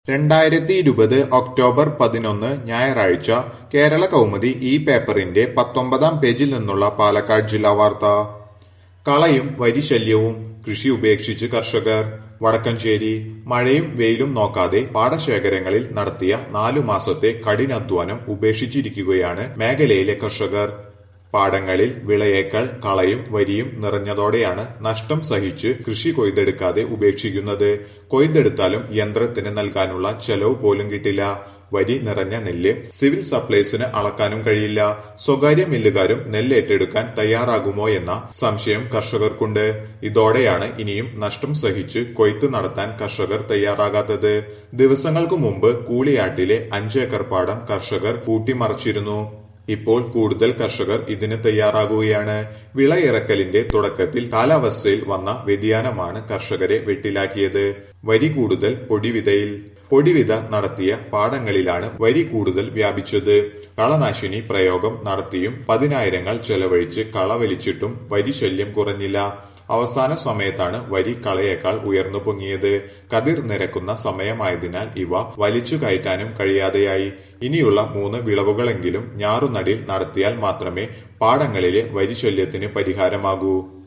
രണ്ടായിരത്തി ഇരുപത് ഒക്ടോബർ പതിനൊന്ന് ഞായറാഴ്ച കേരള കൗമുദി ഈ പേപ്പറിന്റെ പത്തൊമ്പതാം പേജിൽ നിന്നുള്ള പാലക്കാട് ജില്ലാ വാർത്ത കളയും വരിശല്യവും കൃഷി ഉപേക്ഷിച്ച് കർഷകർ വടക്കഞ്ചേരി മഴയും വെയിലും നോക്കാതെ പാടശേഖരങ്ങളിൽ നടത്തിയ നാലു മാസത്തെ കഠിനാധ്വാനം ഉപേക്ഷിച്ചിരിക്കുകയാണ് മേഖലയിലെ കർഷകർ പാടങ്ങളിൽ വിളയേക്കാൾ കളയും വരിയും നിറഞ്ഞതോടെയാണ് നഷ്ടം സഹിച്ച് കൃഷി കൊയ്തെടുക്കാതെ ഉപേക്ഷിക്കുന്നത് കൊയ്തെടുത്താലും യന്ത്രത്തിന് നൽകാനുള്ള ചെലവ് പോലും കിട്ടില്ല വരി നിറഞ്ഞ നെല്ല് സിവിൽ സപ്ലൈസിന് അളക്കാനും കഴിയില്ല സ്വകാര്യ മില്ലുകാരും നെല്ല് ഏറ്റെടുക്കാൻ തയ്യാറാകുമോ എന്ന സംശയം കർഷകർക്കുണ്ട് ഇതോടെയാണ് ഇനിയും നഷ്ടം സഹിച്ച് കൊയ്ത്ത് നടത്താൻ കർഷകർ തയ്യാറാകാത്തത് ദിവസങ്ങൾക്കു മുമ്പ് കൂളിയാട്ടിലെ അഞ്ചേക്കർ പാടം കർഷകർ കൂട്ടിമറിച്ചിരുന്നു ഇപ്പോൾ കൂടുതൽ കർഷകർ ഇതിന് തയ്യാറാകുകയാണ് വിളയിറക്കലിന്റെ തുടക്കത്തിൽ കാലാവസ്ഥയിൽ വന്ന വ്യതിയാനമാണ് കർഷകരെ വെട്ടിലാക്കിയത് വരി കൂടുതൽ പൊടിവിതയിൽ പൊടിവിത നടത്തിയ പാടങ്ങളിലാണ് വരി കൂടുതൽ വ്യാപിച്ചത് കളനാശിനി പ്രയോഗം നടത്തിയും പതിനായിരങ്ങൾ ചെലവഴിച്ച് കള വലിച്ചിട്ടും വരി ശല്യം കുറഞ്ഞില്ല അവസാന സമയത്താണ് വരി കളയേക്കാൾ ഉയർന്നു പൊങ്ങിയത് കതിർ നിരക്കുന്ന സമയമായതിനാൽ ഇവ വലിച്ചു കയറ്റാനും കഴിയാതെയായി ഇനിയുള്ള മൂന്ന് വിളവുകളെങ്കിലും ഞാറുനടിൽ നടത്തിയാൽ മാത്രമേ പാടങ്ങളിലെ വരിശല്യത്തിന് പരിഹാരമാകൂ